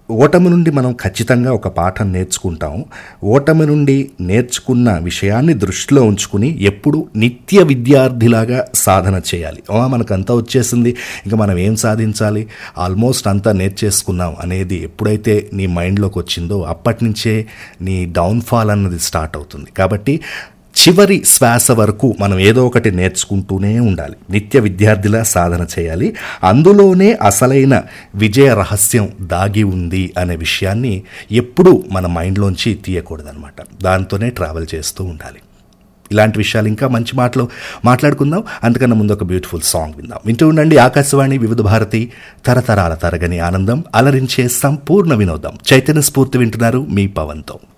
ఓటమి నుండి మనం ఖచ్చితంగా ఒక పాఠం నేర్చుకుంటాం ఓటమి నుండి నేర్చుకున్న విషయాన్ని దృష్టిలో ఉంచుకుని ఎప్పుడు నిత్య విద్యార్థిలాగా సాధన చేయాలి "ఆ, మనకంతా వచ్చేసింది ఇంకా మనం ఏం సాధించాలి ఆల్మోస్ట్ అంతా నేర్చేసుకున్నాం అనేది ఎప్పుడైతే నీ మైండ్లోకి వచ్చిందో అప్పటి నుంచే నీ డౌన్ఫాల్ అన్నది స్టార్ట్ అవుతుంది కాబట్టి చివరి శ్వాస వరకు మనం ఏదో ఒకటి నేర్చుకుంటూనే ఉండాలి నిత్య విద్యార్థిలా సాధన చేయాలి అందులోనే అసలైన విజయ రహస్యం దాగి ఉంది అనే విషయాన్ని ఎప్పుడూ మన మైండ్లోంచి తీయకూడదనమాట దాంతోనే ట్రావెల్ చేస్తూ ఉండాలి ఇలాంటి విషయాలు ఇంకా మంచి మాటలు మాట్లాడుకుందాం అంతకన్నా ముందు ఒక బ్యూటిఫుల్ సాంగ్ విందాం వింటూ ఉండండి ఆకాశవాణి వివిధ భారతి తరతరాల తరగని ఆనందం అలరించే సంపూర్ణ వినోదం చైతన్య స్ఫూర్తి వింటున్నారు మీ పవన్తో